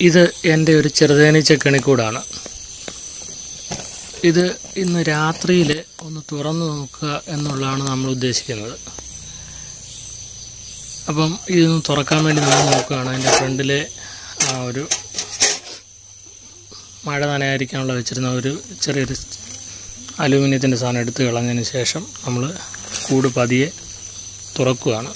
ഇത് എൻ്റെ ഒരു ചെറുതേനീച്ച കണിക്കൂടാണ് ഇത് ഇന്ന് രാത്രിയിൽ ഒന്ന് തുറന്നു നോക്കുക എന്നുള്ളതാണ് നമ്മൾ ഉദ്ദേശിക്കുന്നത് അപ്പം ഇതൊന്ന് തുറക്കാൻ വേണ്ടി നമ്മൾ നോക്കുകയാണ് അതിൻ്റെ ഫ്രണ്ടിലെ ആ ഒരു മഴ നനയായിരിക്കാനുള്ള വെച്ചിരുന്ന ഒരു ചെറിയൊരു അലൂമിനിയത്തിൻ്റെ സാധനം എടുത്ത് കളഞ്ഞതിന് ശേഷം നമ്മൾ കൂട് പതിയെ തുറക്കുകയാണ്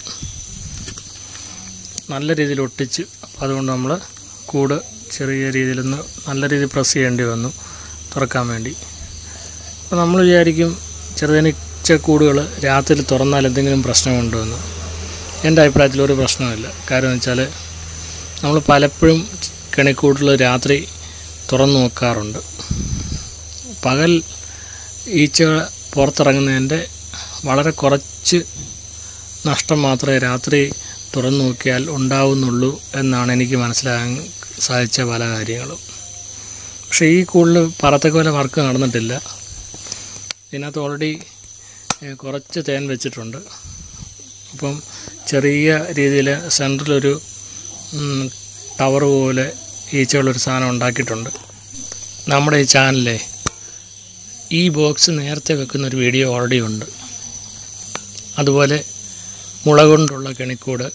നല്ല രീതിയിൽ ഒട്ടിച്ച് അപ്പോൾ അതുകൊണ്ട് നമ്മൾ കൂട് ചെറിയ രീതിയിലൊന്ന് നല്ല രീതിയിൽ പ്രസ് ചെയ്യേണ്ടി വന്നു തുറക്കാൻ വേണ്ടി അപ്പോൾ നമ്മൾ വിചാരിക്കും ചെറുതേനീച്ച കൂടുകൾ രാത്രി തുറന്നാൽ എന്തെങ്കിലും പ്രശ്നമുണ്ടോ എന്ന് എൻ്റെ അഭിപ്രായത്തിൽ ഒരു പ്രശ്നമില്ല കാര്യം എന്ന് വെച്ചാൽ നമ്മൾ പലപ്പോഴും കണിക്കൂട്ടിൽ രാത്രി തുറന്നു നോക്കാറുണ്ട് പകൽ ഈച്ചകൾ പുറത്തിറങ്ങുന്നതിൻ്റെ വളരെ കുറച്ച് നഷ്ടം മാത്രമേ രാത്രി തുറന്നു നോക്കിയാൽ ഉണ്ടാവുന്നുള്ളൂ എന്നാണ് എനിക്ക് മനസ്സിലാകാൻ സാധിച്ച പല കാര്യങ്ങളും പക്ഷേ ഈ കൂടുതൽ പറത്തൊക്കെ പോലെ വർക്ക് നടന്നിട്ടില്ല ഇതിനകത്ത് ഓൾറെഡി കുറച്ച് തേൻ വെച്ചിട്ടുണ്ട് അപ്പം ചെറിയ രീതിയിൽ സെൻറ്ററിലൊരു ടവർ പോലെ ഈച്ചകളൊരു സാധനം ഉണ്ടാക്കിയിട്ടുണ്ട് നമ്മുടെ ഈ ചാനലിലെ ഈ ബോക്സ് നേരത്തെ വെക്കുന്ന ഒരു വീഡിയോ ഓൾറെഡി ഉണ്ട് അതുപോലെ മുള കൊണ്ടുള്ള കെണിക്കൂട്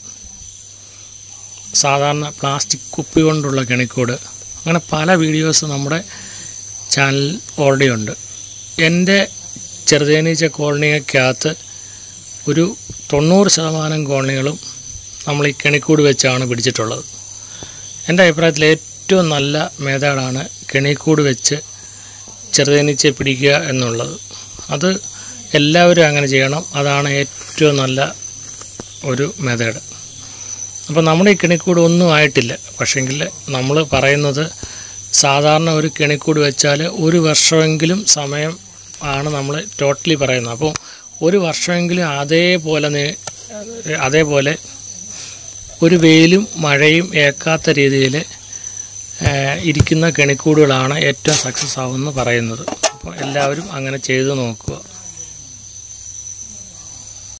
സാധാരണ പ്ലാസ്റ്റിക് കുപ്പി കൊണ്ടുള്ള കെണിക്കൂട് അങ്ങനെ പല വീഡിയോസ് നമ്മുടെ ചാനൽ ഓൾറെഡി ഉണ്ട് എൻ്റെ ചെറുതേനീച്ച കോളനിക്കകത്ത് ഒരു തൊണ്ണൂറ് ശതമാനം കോളനികളും നമ്മൾ ഈ കെണിക്കൂട് വെച്ചാണ് പിടിച്ചിട്ടുള്ളത് എൻ്റെ അഭിപ്രായത്തിൽ ഏറ്റവും നല്ല മേധാടാണ് കെണിക്കൂട് വെച്ച് ചെറുതേനീച്ചയെ പിടിക്കുക എന്നുള്ളത് അത് എല്ലാവരും അങ്ങനെ ചെയ്യണം അതാണ് ഏറ്റവും നല്ല ഒരു മെത്തേഡ് അപ്പോൾ നമ്മുടെ ഈ കിണിക്കൂട് ഒന്നും ആയിട്ടില്ല പക്ഷേങ്കിൽ നമ്മൾ പറയുന്നത് സാധാരണ ഒരു കിണിക്കൂട് വെച്ചാൽ ഒരു വർഷമെങ്കിലും സമയം ആണ് നമ്മൾ ടോട്ടലി പറയുന്നത് അപ്പോൾ ഒരു വർഷമെങ്കിലും അതേപോലെ നേ- അതേപോലെ ഒരു വെയിലും മഴയും ഏക്കാത്ത രീതിയിൽ ഇരിക്കുന്ന കെണിക്കൂടുകളാണ് ഏറ്റവും സക്സസ് ആവുമെന്ന് പറയുന്നത് അപ്പോൾ എല്ലാവരും അങ്ങനെ ചെയ്തു നോക്കുക